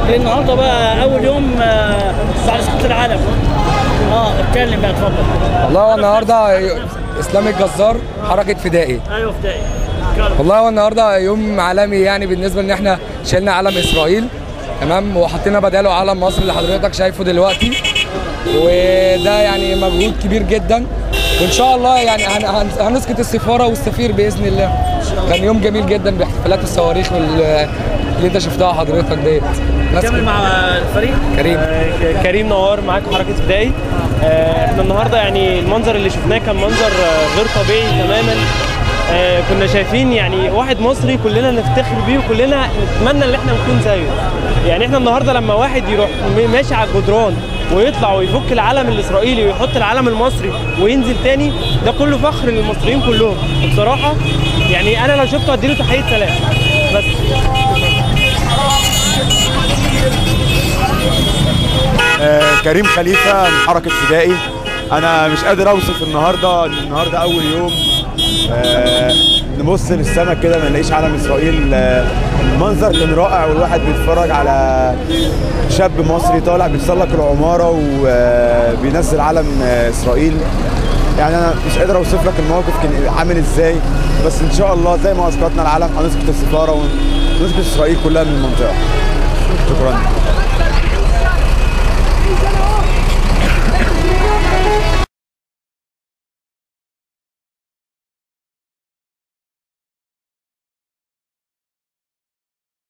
النهارده بقى اول يوم آه، بعد سقوط العالم اه اتكلم بقى اتفضل والله هو النهارده اسلام الجزار حركه فدائي ايوه فدائي اتكلم. والله هو النهارده يوم عالمي يعني بالنسبه ان احنا شلنا علم اسرائيل تمام وحطينا بداله علم مصر اللي حضرتك شايفه دلوقتي وده يعني مجهود كبير جدا وان شاء الله يعني هن- هن- هنسقط السفاره والسفير باذن الله كان يوم جميل جدا باحتفالات الصواريخ وال- اللي انت شفتها حضرتك ديت ناس كمل مع الفريق كريم آه، كريم نوار معاكم حركه فدائي آه، احنا النهارده يعني المنظر اللي شفناه كان منظر آه، غير طبيعي تماما آه، كنا شايفين يعني واحد مصري كلنا نفتخر بيه وكلنا نتمنى ان احنا نكون زيه يعني احنا النهارده لما واحد يروح م- ماشي على الجدران ويطلع ويفك العلم الاسرائيلي ويحط العلم المصري وينزل تاني ده كله فخر للمصريين كلهم بصراحه يعني انا لو شفته اديله تحيه سلام بس آه، كريم خليفه من حركه فدائي انا مش قادر اوصف النهارده ان النهارده اول يوم آه، نبص للسماء كده ما نلاقيش علم اسرائيل آه، المنظر كان رائع والواحد بيتفرج على شاب مصري طالع بيتسلق العماره وبينزل علم آه، اسرائيل يعني انا مش قادر اوصف لك الموقف كان عامل ازاي بس ان شاء الله زي ما اسقطنا العلم هنسقط السفاره ونسقط اسرائيل كلها من المنطقه شكرا